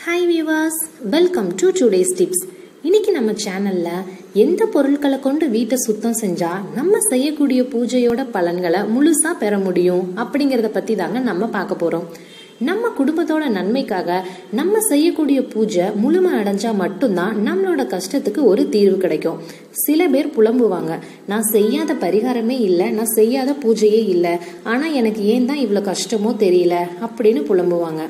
hi viewers welcome to today's tips இன்னைக்கு நம்ம சேனல்ல எந்த பொருட்களை கொண்டு வீட்டை சுத்தம் செஞ்சா நம்ம செய்யக்கூடிய பூஜையோட பலன்களை முழுசா பெற முடியும் அப்படிங்கறத பத்தி தாங்க நம்ம பார்க்க போறோம் நம்ம குடும்பத்தோட நன்மைக்காக நம்ம செய்யக்கூடிய பூஜை முழுமை அடைஞ்சா மட்டும்தான் நம்மளோட கஷ்டத்துக்கு ஒரு தீர்வு கிடைக்கும் சில பேர் புலம்புவாங்க நான் செய்யாத பரிகாரமே இல்லை நான் செய்யாத பூஜையே இல்லை ஆனா எனக்கு ஏன் தான் இவ்வளோ கஷ்டமோ தெரியல அப்படின்னு புலம்புவாங்க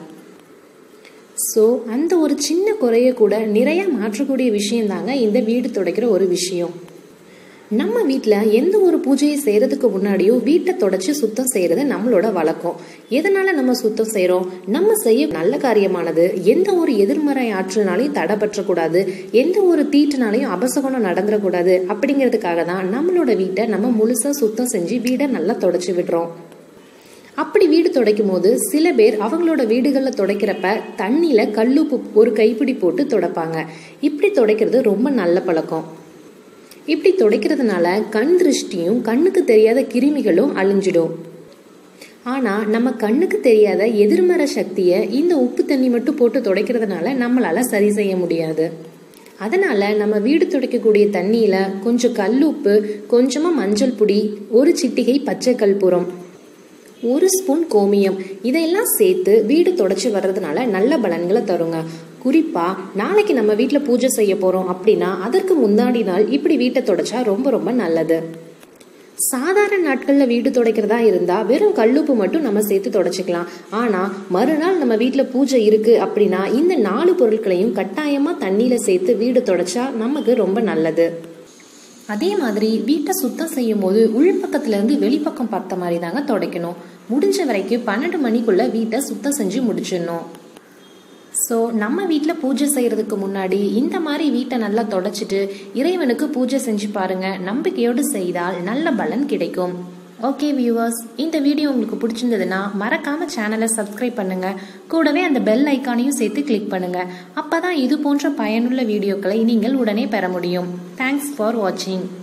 ஸோ அந்த ஒரு சின்ன குறைய கூட நிறைய மாற்றக்கூடிய விஷயம் தாங்க இந்த வீடு துடைக்கிற ஒரு விஷயம் நம்ம வீட்டில் எந்த ஒரு பூஜையை செய்யறதுக்கு முன்னாடியோ வீட்டை தொடச்சி சுத்தம் செய்யறது நம்மளோட வழக்கம் எதனால நம்ம சுத்தம் செய்யறோம் நம்ம செய்ய நல்ல காரியமானது எந்த ஒரு எதிர்மறை ஆற்றுனாலையும் தடைபற்றக்கூடாது எந்த ஒரு தீட்டுனாலையும் அபசகுணம் நடந்துடக்கூடாது அப்படிங்கிறதுக்காக தான் நம்மளோட வீட்டை நம்ம முழுசா சுத்தம் செஞ்சு வீடை நல்லா தொடச்சி விடுறோம் அப்படி வீடு துடைக்கும் போது சில பேர் அவங்களோட வீடுகளில் துடைக்கிறப்ப தண்ணியில கல்லுப்பு ஒரு கைப்பிடி போட்டு துடைப்பாங்க இப்படி துடைக்கிறது ரொம்ப நல்ல பழக்கம் இப்படி துடைக்கிறதுனால கண் திருஷ்டியும் கண்ணுக்கு தெரியாத கிருமிகளும் அழிஞ்சிடும் ஆனா நம்ம கண்ணுக்கு தெரியாத எதிர்மறை சக்தியை இந்த உப்பு தண்ணி மட்டும் போட்டு துடைக்கிறதுனால நம்மளால சரி செய்ய முடியாது அதனால நம்ம வீடு துடைக்கக்கூடிய தண்ணியில கொஞ்சம் கல்லுப்பு கொஞ்சமா மஞ்சள் பொடி ஒரு சிட்டிகை பச்சை கற்பூரம் ஒரு ஸ்பூன் கோமியம் இதையெல்லாம் சேர்த்து வீடு தொடச்சி வர்றதுனால நல்ல பலன்களை தருங்க குறிப்பா நாளைக்கு நம்ம வீட்டில் பூஜை செய்ய போறோம் அப்படின்னா அதற்கு முன்னாடி நாள் இப்படி வீட்டை தொடச்சா ரொம்ப ரொம்ப நல்லது சாதாரண நாட்கள்ல வீடு துடைக்கிறதா இருந்தா வெறும் கல்லுப்பு மட்டும் நம்ம சேர்த்து தொடச்சிக்கலாம் ஆனா மறுநாள் நம்ம வீட்டுல பூஜை இருக்கு அப்படின்னா இந்த நாலு பொருட்களையும் கட்டாயமா தண்ணியில சேர்த்து வீடு தொடச்சா நமக்கு ரொம்ப நல்லது அதே மாதிரி வீட்டை சுத்தம் செய்யும் போது உள்பக்கத்துல இருந்து வெளிப்பக்கம் பார்த்த மாதிரி தாங்க துடைக்கணும் முடிஞ்ச வரைக்கும் பன்னெண்டு மணிக்குள்ள வீட்டை சுத்தம் செஞ்சு முடிச்சிடணும் ஸோ நம்ம வீட்டில் பூஜை செய்யறதுக்கு முன்னாடி இந்த மாதிரி வீட்டை நல்லா தொடச்சிட்டு இறைவனுக்கு பூஜை செஞ்சு பாருங்க நம்பிக்கையோடு செய்தால் நல்ல பலன் கிடைக்கும் ஓகே வியூவர்ஸ் இந்த வீடியோ உங்களுக்கு பிடிச்சிருந்ததுன்னா மறக்காம சேனலை சப்ஸ்கிரைப் பண்ணுங்க கூடவே அந்த பெல் ஐக்கானையும் சேர்த்து கிளிக் பண்ணுங்க அப்பதான் இது போன்ற பயனுள்ள வீடியோக்களை நீங்கள் உடனே பெற முடியும் தேங்க்ஸ் ஃபார் வாட்சிங்